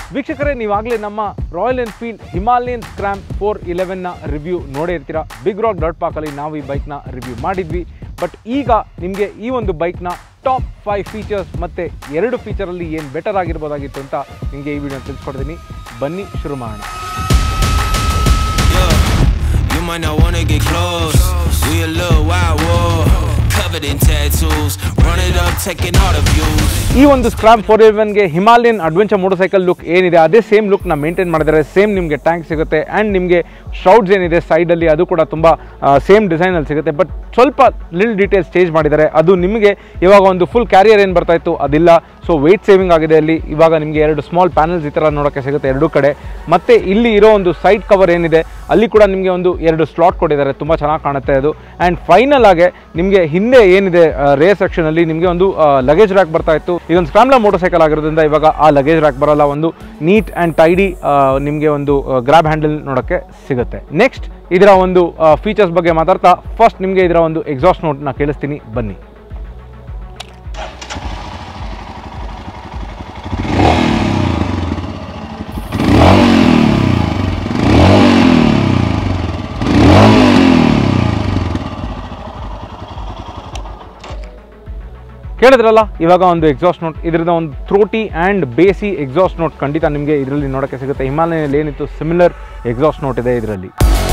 ವೀಕ್ಷಕರೇ ನೀವಾಗಲೇ ನಮ್ಮ Royal Enfield Himalayan Scram four ಇಲೆವೆನ್ನ ರಿವ್ಯೂ ನೋಡೇ ಇರ್ತೀರಾ ಬಿಗ್ ರಾಕ್ ಡಾಟ್ ಪಾಕಲ್ಲಿ ನಾವು ಈ ಬೈಕ್ನ ರಿವ್ಯೂ ಮಾಡಿದ್ವಿ ಬಟ್ ಈಗ ನಿಮಗೆ ಈ ಒಂದು ಬೈಕ್ನ ಟಾಪ್ ಫೈವ್ ಫೀಚರ್ಸ್ ಮತ್ತು ಎರಡು ಫೀಚರಲ್ಲಿ ಏನು ಬೆಟರ್ ಆಗಿರ್ಬೋದಾಗಿತ್ತು ಅಂತ ನಿಮಗೆ ಈ ವಿಡಿಯೋ ತಿಳಿಸ್ಕೊಡ್ತೀನಿ ಬನ್ನಿ ಶುರು ಮಾಡೋಣ Yeah, you might not wanna get close. We a little wild war, covered in tattoos. Run it up, taking all the views. ಈ ಒಂದು ಸ್ಕ್ರಾಮ್ ಫೋರ್ ಗೆ Himalayan adventure motorcycle look ಏನಿದೆ ಅದೇ ಸೇಮ್ ಲುಕ್ನ ಮೇಂಟೈನ್ ಮಾಡಿದ್ದಾರೆ same ನಿಮಗೆ tank ಸಿಗುತ್ತೆ and ನಿಮಗೆ ಶೌಡ್ಸ್ ಏನಿದೆ ಸೈಡಲ್ಲಿ ಅದು ಕೂಡ ತುಂಬ ಸೇಮ್ ಡಿಸೈನಲ್ಲಿ ಸಿಗುತ್ತೆ ಬಟ್ ಸ್ವಲ್ಪ ಲಿಲ್ ಡೀಟೇಲ್ಸ್ ಚೇಂಜ್ ಮಾಡಿದ್ದಾರೆ ಅದು ನಿಮಗೆ ಇವಾಗ ಒಂದು ಫುಲ್ ಕ್ಯಾರಿಯರ್ ಏನು ಬರ್ತಾ ಇತ್ತು ಅದಿಲ್ಲ ಸೊ ವೆಯ್ಟ್ ಸೇವಿಂಗ್ ಆಗಿದೆ ಅಲ್ಲಿ ಇವಾಗ ನಿಮಗೆ ಎರಡು ಸ್ಮಾಲ್ ಪ್ಯಾನಲ್ಸ್ ಈ ಥರ ನೋಡೋಕ್ಕೆ ಸಿಗುತ್ತೆ ಎರಡೂ ಕಡೆ ಮತ್ತು ಇಲ್ಲಿ ಇರೋ ಒಂದು ಸೈಡ್ ಕವರ್ ಏನಿದೆ ಅಲ್ಲಿ ಕೂಡ ನಿಮಗೆ ಒಂದು ಎರಡು ಸ್ಲಾಟ್ ಕೊಟ್ಟಿದ್ದಾರೆ ತುಂಬ ಚೆನ್ನಾಗಿ ಕಾಣುತ್ತೆ ಅದು ಆ್ಯಂಡ್ ಫೈನಲ್ ಆಗಿ ನಿಮಗೆ ಹಿಂದೆ ಏನಿದೆ ರೇರ್ ಸೆಕ್ಷನಲ್ಲಿ ನಿಮಗೆ ಒಂದು ಲಗೇಜ್ ರ್ಯಾಕ್ ಬರ್ತಾ ಇತ್ತು ಇದೊಂದು ಸ್ಕ್ರಾಮ್ಲಾ ಮೋಟರ್ ಸೈಕಲ್ ಆಗಿರೋದ್ರಿಂದ ಇವಾಗ ಆ ಲಗೇಜ್ ರ್ಯಾಕ್ ಬರಲ್ಲ ಒಂದು ನೀಟ್ ಆ್ಯಂಡ್ ಟೈಡಿ ನಿಮಗೆ ಒಂದು ಗ್ರಾಬ್ ಹ್ಯಾಂಡಲ್ ನೋಡೋಕ್ಕೆ ಸಿಗುತ್ತೆ ನೆಕ್ಸ್ಟ್ ಇದರ ಒಂದು ಫೀಚರ್ಸ್ ಬಗ್ಗೆ ಮಾತಾಡ್ತಾ ಫಸ್ಟ್ ನಿಮಗೆ ಇದರ ಒಂದು ಎಕ್ಸಾಸ್ಟ್ ನೋಟ್ನ ಕೇಳಿಸ್ತೀನಿ ಬನ್ನಿ ಕೇಳಿದ್ರಲ್ಲ ಇವಾಗ ಒಂದು ಎಕ್ಸಾಸ್ಟ್ ನೋಟ್ ಇದರಿಂದ ಒಂದು throaty and bassy exhaust note ಖಂಡಿತ ನಿಮಗೆ ಇದರಲ್ಲಿ ನೋಡೋಕ್ಕೆ ಸಿಗುತ್ತೆ ಹಿಮಾಲಯನಲ್ಲಿ ಏನಿತ್ತು ಸಿಮಿಲರ್ ಎಕ್ಸಾಸ್ಟ್ ನೋಟ್ ಇದೆ ಇದರಲ್ಲಿ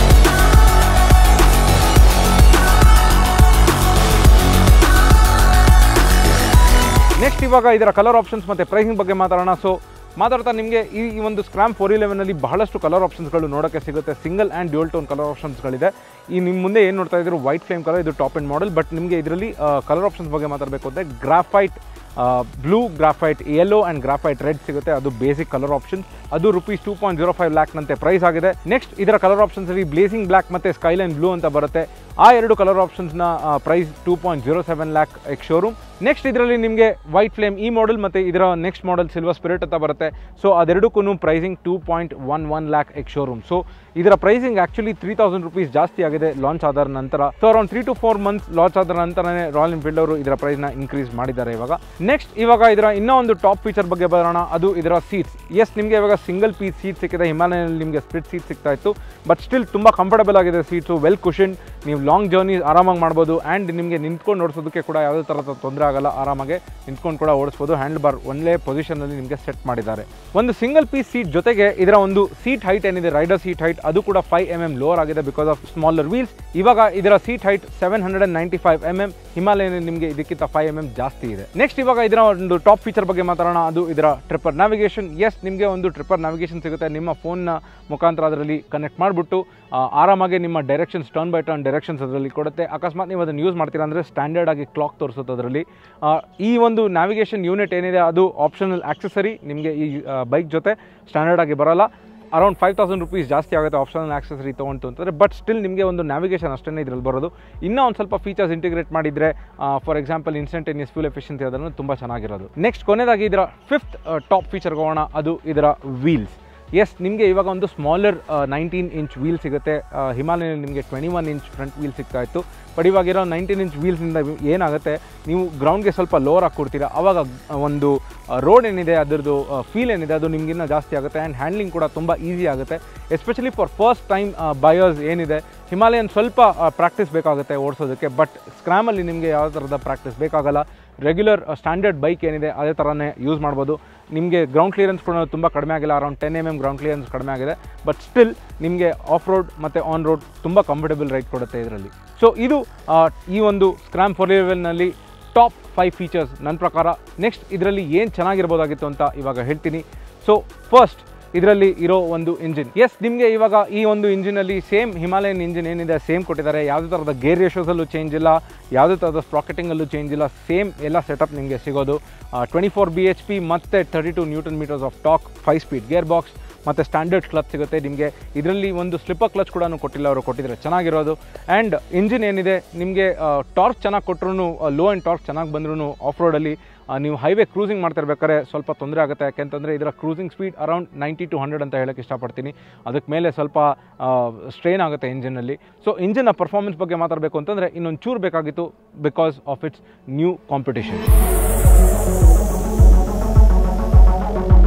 ನೆಕ್ಸ್ಟ್ ಇವಾಗ ಇದರ ಕಲರ್ ಆಪ್ಷನ್ಸ್ ಮತ್ತು ಪ್ರೈಸಿಂಗ್ ಬಗ್ಗೆ ಮಾತಾಡೋಣ ಸೊ ಮಾತಾಡ್ತಾ ನಿಮಗೆ ಈ ಈ ಒಂದು ಸ್ಕ್ರಾಮ್ ಫೋರ್ ಇಲೆವೆನಲ್ಲಿ ಬಹಳಷ್ಟು ಕಲರ್ ಆಪ್ಷನ್ಸ್ಗಳು ನೋಡೋಕ್ಕೆ ಸಿಗುತ್ತೆ single and dual tone colour ಆಪ್ಷನ್ಸ್ಗಳಿದೆ ಈ ನಿಮ್ಮ ಮುಂದೆ ಏನು ನೋಡ್ತಾ ಇದ್ರು ವೈಟ್ ಫ್ಲೇಮ್ ಕಲರ್ ಇದು ಟಾಪ್ ಆ್ಯಂಡ್ ಮಾಡೆಲ್ ಬಟ್ ನಿಮಗೆ ಇದರಲ್ಲಿ ಕಲರ್ ಆಪ್ಷನ್ಸ್ ಬಗ್ಗೆ ಮಾತಾಡಬೇಕು ಅಂದರೆ graphite blue graphite yellow and graphite red ಸಿಗುತ್ತೆ ಅದು ಬೇಸಿಕ್ ಕಲರ್ ಆಪ್ಷನ್ ಅದು rupees two point zero five ಲ್ಯಾಕ್ನಂತೆ ಪ್ರೈಸ್ ಆಗಿದೆ ನೆಕ್ಸ್ಟ್ ಇದರ ಕಲರ್ ಆಪ್ಷನ್ಸಲ್ಲಿ ಬ್ಲೇಸಿಂಗ್ ಬ್ಲ್ಯಾಕ್ ಮತ್ತು ಸ್ಕೈಲೈನ್ ಬ್ಲೂ ಅಂತ ಬರುತ್ತೆ ಆ ಎರಡು ಕಲರ್ ಆಪ್ಷನ್ಸ್ನ price two point zero seven lakh ex showroom next ಇದರಲ್ಲಿ ನಿಮಗೆ ವೈಟ್ ಫ್ಲೇಮ್ ಈ ಮಾಡೆಲ್ ಮತ್ತು ಇದರ ನೆಕ್ಸ್ಟ್ ಮಾಡೆಲ್ ಸಿಲ್ವರ್ ಸ್ಪಿರಿಟ್ ಅಂತ ಬರುತ್ತೆ ಸೊ ಅದೆರಡಕ್ಕೂ pricing two point one one lakh ex showroom so ಇದರ pricing actually three thousand rupees ಜಾಸ್ತಿ ಆಗಿದೆ ಲಾಂಚ್ ಆದ ನಂತರ so around three to four months launch ಆದ ನಂತರನೇ ರಾಯಲ್ ಎನ್ಫೀಲ್ಡ್ ಅವರು ಇದರ ಪ್ರೈಸ್ನ ಇನ್ಕ್ರೀಸ್ ಮಾಡಿದ್ದಾರೆ ಇವಾಗ ನೆಕ್ಸ್ಟ್ ಇವಾಗ ಇದರ ಇನ್ನೂ ಒಂದು ಟಾಪ್ ಫೀಚರ್ ಬಗ್ಗೆ ಬರೋಣ ಅದು ಇದರ ಸೀಟ್ಸ್ ಎಸ್ ನಿಮಗೆ ಇವಾಗ ಸಿಂಗಲ್ ಪೀಸ್ ಸೀಟ್ ಸಿಕ್ಕಿದೆ ಹಿಮಾಲಯನಲ್ಲಿ ನಿಮಗೆ ಸ್ಪ್ಲಿಟ್ ಸೀಟ್ ಸಿಗ್ತಾ ಇತ್ತು ಬಟ್ ಸ್ಟಿಲ್ ತುಂಬ ಕಂಫರ್ಟಬಲ್ ಆಗಿದೆ ಸೀಟ್ಸು ವೆಲ್ ಕುಷನ್ ನೀವು ಲಾಂಗ್ ಜರ್ನಿ ಆರಾಮಾಗಿ ಮಾಡ್ಬೋದು ಆ್ಯಂಡ್ ನಿಮಗೆ ನಿಂತ್ಕೊಂಡು ಓಡಿಸೋದಕ್ಕೆ ಕೂಡ ಯಾವುದೇ ಥರದ ತೊಂದರೆ ಆಗಲ್ಲ ಆರಾಮಾಗಿ ನಿಂತ್ಕೊಂಡು ಕೂಡ ಓಡಿಸ್ಬೋದು ಹ್ಯಾಂಡ್ ಬಾರ್ ಒಳ್ಳೆ ಪೊಸಿಷನಲ್ಲಿ ನಿಮಗೆ ಸೆಟ್ ಮಾಡಿದ್ದಾರೆ ಒಂದು ಸಿಂಗಲ್ ಪೀಸ್ ಸೀಟ್ ಜೊತೆಗೆ ಇದರ ಒಂದು ಸೀಟ್ ಹೈಟ್ ಏನಿದೆ ರೈಡರ್ ಸೀಟ್ ಹೈಟ್ ಅದು ಕೂಡ ಫೈವ್ ಎಮ್ ಎಮ್ ಲೋವರ್ ಆಗಿದೆ ಬಿಕಾಸ್ ಆಫ್ ಸ್ಮಾಲರ್ ವೀಲ್ಸ್ ಇವಾಗ ಇದರ seat height seven hundred and ninety five M M ಹಿಮಾಲಯನ ನಿಮಗೆ ಇದಕ್ಕಿಂತ ಫೈವ್ ಎಮ್ ಎಮ್ ಜಾಸ್ತಿ ಇದೆ ನೆಕ್ಸ್ಟ್ ಇವಾಗ ಇದರ ಒಂದು ಟಾಪ್ ಫೀಚರ್ ಬಗ್ಗೆ ಮಾತಾಡೋಣ ಅದು ಇದರ ಟ್ರಿಪ್ಪರ್ ನ್ಯಾವಿಗೇಷನ್ ಎಸ್ ನಿಮಗೆ ಒಂದು ಟ್ರಿಪ್ಪರ್ ನ್ಯಾವಿಗೇಷನ್ ಸಿಗುತ್ತೆ ನಿಮ್ಮ ಫೋನ್ನ ಮುಖಾಂತರ ಅದರಲ್ಲಿ ಕನೆಕ್ಟ್ ಮಾಡಿಬಿಟ್ಟು ಆರಾಮಾಗಿ ನಿಮ್ಮ directions turn by turn directions ಅದರಲ್ಲಿ ಕೊಡುತ್ತೆ ಅಕಸ್ಮಾತ್ ನೀವು ಅದನ್ನು ಯೂಸ್ ಮಾಡ್ತೀರಾ ಅಂದರೆ ಸ್ಟ್ಯಾಂಡರ್ಡ್ ಆಗಿ ಕ್ಲಾಕ್ ತೋರಿಸುತ್ತೆ ಅದರಲ್ಲಿ ಆ, ಈ ಒಂದು ನ್ಯಾವಿಗೇಷನ್ ಯೂನಿಟ್ ಏನಿದೆ ಅದು ಆಪ್ಷನಲ್ ಆಕ್ಸೆಸರಿ ನಿಮಗೆ ಈ ಬೈಕ್ ಜೊತೆ ಸ್ಟ್ಯಾಂಡರ್ಡ್ ಆಗಿ ಬರೋಲ್ಲ ಅರೌಂಡ್ ಫೈವ್ ತೌಸಂಡ್ ರುಪೀಸ್ ಜಾಸ್ತಿ ಆಗುತ್ತೆ ಆಪ್ಷನಲ್ ಆಕ್ಸೆಸರಿ ತೊಗೊಂಡು ಅಂತಂದರೆ ಬಟ್ ಸ್ಟಿಲ್ ನಿಮಗೆ ಒಂದು ನ್ಯಾವಿಗೇಷನ್ ಅಷ್ಟೇ ಇದರಲ್ಲಿ ಬರೋದು ಇನ್ನೂ ಒಂದು ಸ್ವಲ್ಪ ಫೀಚರ್ಸ್ ಇಂಟಿಗ್ರೇಟ್ ಮಾಡಿದರೆ for example instantaneous fuel efficiency ಅದನ್ನು ತುಂಬ ಚೆನ್ನಾಗಿರೋದು ನೆಕ್ಸ್ಟ್ ಕೊನೆಯದಾಗಿ ಇದರ ಫಿಫ್ತ್ ಟಾಪ್ ಫೀಚರ್ ಹೋಗೋಣ ಅದು ಇದರ ವೀಲ್ಸ್ ಎಸ್ ನಿಮಗೆ ಇವಾಗ ಒಂದು ಸ್ಮಾಲರ್ ನೈನ್ಟೀನ್ ಇಂಚ್ ವೀಲ್ ಸಿಗುತ್ತೆ ಹಿಮಾಲಯಲ್ಲಿ ನಿಮಗೆ twenty one inch front wheel ಸಿಗ್ತಾ ಇತ್ತು ಬಟ್ ಇವಾಗಿರೋ ನೈನ್ಟೀನ್ ಇಂಚ್ ವೀಲ್ಸಿಂದ ಏನಾಗುತ್ತೆ ನೀವು ಗ್ರೌಂಡ್ಗೆ ಸ್ವಲ್ಪ ಲೋವರ್ ಆಗಿ ಕೊಡ್ತೀರಾ ಆವಾಗ ಒಂದು ರೋಡ್ ಏನಿದೆ ಅದರದ್ದು ಫೀಲ್ ಏನಿದೆ ಅದು ನಿಮಗಿನ್ನ ಜಾಸ್ತಿ ಆಗುತ್ತೆ ಆ್ಯಂಡ್ ಹ್ಯಾಂಡ್ಲಿಂಗ್ ಕೂಡ ತುಂಬ ಈಸಿ ಆಗುತ್ತೆ especially for first time buyers ಏನಿದೆ ಹಿಮಾಲಯನ್ ಸ್ವಲ್ಪ ಪ್ರಾಕ್ಟೀಸ್ ಬೇಕಾಗುತ್ತೆ ಓಡಿಸೋದಕ್ಕೆ ಬಟ್ ಸ್ಕ್ರಾಮಲ್ಲಿ ನಿಮಗೆ ಯಾವ ಥರದ ಪ್ರಾಕ್ಟೀಸ್ ಬೇಕಾಗಲ್ಲ ರೆಗ್ಯುಲರ್ ಸ್ಟ್ಯಾಂಡರ್ಡ್ ಬೈಕ್ ಏನಿದೆ ಅದೇ ಥರನೇ ಯೂಸ್ ಮಾಡ್ಬೋದು ನಿಮಗೆ ಗ್ರೌಂಡ್ ಕ್ಲಿಯರೆನ್ಸ್ ಕೂಡ ತುಂಬ ಕಡಿಮೆ ಆಗಿಲ್ಲ around ten M M ground clearance ಕಡಿಮೆ ಆಗಿದೆ ಬಟ್ ಸ್ಟಿಲ್ ನಿಮಗೆ ಆಫ್ ರೋಡ್ ಮತ್ತು ಆನ್ ರೋಡ್ ತುಂಬ ಕಂಫರ್ಟಬಲ್ ರೈಡ್ ಕೊಡುತ್ತೆ ಇದರಲ್ಲಿ ಸೊ ಇದು ಆ, ಈ ಒಂದು ಸ್ಕ್ರಾಮ್ ಫೋರ್ ಲೆವೆಲ್ನಲ್ಲಿ ಟಾಪ್ ಫೈವ್ ಫೀಚರ್ಸ್ ನನ್ನ ಪ್ರಕಾರ ನೆಕ್ಸ್ಟ್ ಇದರಲ್ಲಿ ಏನು ಚೆನ್ನಾಗಿರ್ಬೋದಾಗಿತ್ತು ಅಂತ ಇವಾಗ ಹೇಳ್ತೀನಿ ಸೊ ಫಸ್ಟ್ ಇದರಲ್ಲಿ ಇರೋ ಒಂದು ಇಂಜಿನ್ ಎಸ್ ನಿಮಗೆ ಇವಾಗ ಈ ಒಂದು ಇಂಜಿನಲ್ಲಿ ಸೇಮ್ ಹಿಮಾಲಯನ್ ಇಂಜಿನ್ ಏನಿದೆ ಸೇಮ್ ಕೊಟ್ಟಿದ್ದಾರೆ ಯಾವುದೇ ಥರದ ಗೇರ್ ರೇಷೋಸಲ್ಲೂ ಚೇಂಜ್ ಇಲ್ಲ ಯಾವುದೇ ಥರದ ಸ್ಪ್ರಾಕೆಟಿಂಗಲ್ಲೂ ಚೇಂಜ್ ಇಲ್ಲ ಸೇಮ್ ಎಲ್ಲ ಸೆಟಪ್ ನಿಮಗೆ ಸಿಗೋದು twenty four B H P ಮತ್ತು thirty two newton metres of torque five speed gearbox ಮತ್ತು ಸ್ಟ್ಯಾಂಡರ್ಡ್ ಕ್ಲಚ್ ಸಿಗುತ್ತೆ ನಿಮಗೆ ಇದರಲ್ಲಿ ಒಂದು ಸ್ಲಿಪ್ಪರ್ ಕ್ಲಚ್ ಕೂಡ ಕೊಟ್ಟಿಲ್ಲ ಅವರು ಕೊಟ್ಟಿದ್ದಾರೆ ಚೆನ್ನಾಗಿರೋದು ಆ್ಯಂಡ್ ಇಂಜಿನ್ ಏನಿದೆ ನಿಮಗೆ ಟಾರ್ಕ್ ಚೆನ್ನಾಗಿ ಕೊಟ್ಟರು ಲೋ ಆ್ಯಂಡ್ ಟಾರ್ಕ್ ಚೆನ್ನಾಗಿ ಬಂದ್ರೂ ಆಫ್ ರೋಡಲ್ಲಿ ನೀವು ಹೈವೇ ಕ್ರೂಸಿಂಗ್ ಮಾಡ್ತಿರ್ಬೇಕಾದ್ರೆ ಸ್ವಲ್ಪ ತೊಂದರೆ ಆಗುತ್ತೆ ಯಾಕೆಂತಂದರೆ ಇದರ cruising speed around ninety to hundred ಅಂತ ಹೇಳೋಕ್ಕೆ ಇಷ್ಟಪಡ್ತೀನಿ ಅದಕ್ಕೆ ಮೇಲೆ ಸ್ವಲ್ಪ ಸ್ಟ್ರೈನ್ ಆಗುತ್ತೆ ಇಂಜಿನಲ್ಲಿ ಸೊ ಇಂಜಿನ್ನ ಪರ್ಫಾರ್ಮೆನ್ಸ್ ಬಗ್ಗೆ ಮಾತಾಡಬೇಕು ಅಂತಂದರೆ ಇನ್ನೊಂದು ಚೂರು ಬೇಕಾಗಿತ್ತು because of its new competition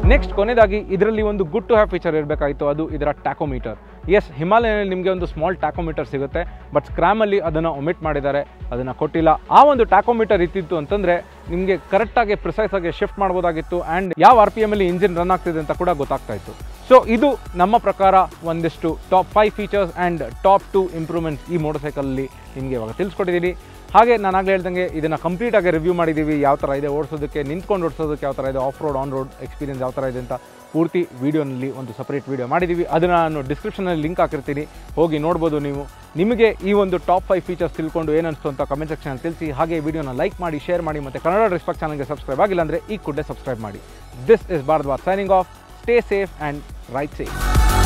next ಕೊನೆಯದಾಗಿ ಇದರಲ್ಲಿ ಒಂದು ಗುಡ್ ಟು ಹ್ಯಾವ್ ಫೀಚರ್ ಇರಬೇಕಾಯಿತು ಅದು ಇದರ ಟ್ಯಾಕೋಮೀಟರ್ ಎಸ್ ಹಿಮಾಲಯನಲ್ಲಿ ನಿಮಗೆ ಒಂದು ಸ್ಮಾಲ್ ಟ್ಯಾಕೋಮೀಟರ್ ಸಿಗುತ್ತೆ ಬಟ್ ಸ್ಕ್ರಾಮಲ್ಲಿ ಅದನ್ನು ಒಮಿಟ್ ಮಾಡಿದ್ದಾರೆ ಅದನ್ನು ಕೊಟ್ಟಿಲ್ಲ ಆ ಒಂದು ಟ್ಯಾಕೋಮೀಟರ್ ಇತ್ತಿತ್ತು ಅಂತಂದರೆ ನಿಮಗೆ ಕರೆಕ್ಟಾಗಿ ಪ್ರಿಸೈಸ್ ಆಗಿ ಶಿಫ್ಟ್ ಮಾಡ್ಬೋದಾಗಿತ್ತು ಆ್ಯಂಡ್ ಯಾವ ಆರ್ ಪಿ ಎಮ್ಮಲ್ಲಿ ಇಂಜಿನ್ ರನ್ ಆಗ್ತಿದೆ ಅಂತ ಕೂಡ ಗೊತ್ತಾಗ್ತಾ ಇತ್ತು ಸೊ ಇದು ನಮ್ಮ ಪ್ರಕಾರ ಒಂದಿಷ್ಟು top five features and top two improvements ಈ ಮೋಟರ್ ಸೈಕಲಲ್ಲಿ ನಿಮಗೆ ಇವಾಗ ತಿಳಿಸ್ಕೊಟ್ಟಿದ್ದೀನಿ ಹಾಗೆ ನಾನು ಆಗಲೇ ಹೇಳ್ದಂಗೆ ಇದನ್ನು ಕಂಪ್ಲೀಟಾಗಿ ರಿವ್ಯೂ ಮಾಡಿದ್ದೀವಿ ಯಾವ ಥರ ಇದೆ ಓಡಿಸೋದಕ್ಕೆ ನಿಂತ್ಕೊಂಡು ಓಡಿಸೋದಕ್ಕೆ ಯಾವ ಥರ ಇದೆ off road on road experience ಯಾವ ಥರ ಇದೆ ಅಂತ ಪೂರ್ತಿ ವೀಡಿಯೋನಲ್ಲಿ ಒಂದು ಸಪ್ರೇಟ್ ವೀಡಿಯೋ ಮಾಡಿದ್ದೀವಿ ಅದನ್ನು ನಾನು ಡಿಸ್ಕ್ರಿಪ್ಷನಲ್ಲಿ ಲಿಂಕ್ ಹಾಕಿರ್ತೀನಿ ಹೋಗಿ ನೋಡ್ಬೋದು ನೀವು ನಿಮಗೆ ಈ ಒಂದು ಟಾಪ್ ಫೈವ್ ಫೀಚರ್ಸ್ ತಿಳ್ಕೊಂಡು ಏನನ್ನಿಸ್ತು ಅಂತ ಕಮೆಂಟ್ ಸೆಕ್ಷನಲ್ಲಿ ತಿಳಿಸಿ ಹಾಗೆ ವಿಡಿಯೋನ ಲೈಕ್ ಮಾಡಿ ಶೇರ್ ಮಾಡಿ ಮತ್ತು ಕನ್ನಡ ರೆಸ್ಪೆಕ್ಟ್ ಚಾನಲ್ಗೆ ಸಬ್ಸ್ಕ್ರೈಬ್ ಆಗಿಲ್ಲ ಅಂದರೆ ಈ ಕೂಡಲೇ ಸಬ್ಸ್ಕ್ರೈಬ್ ಮಾಡಿ this is Bharat Baat signing off stay safe and ride safe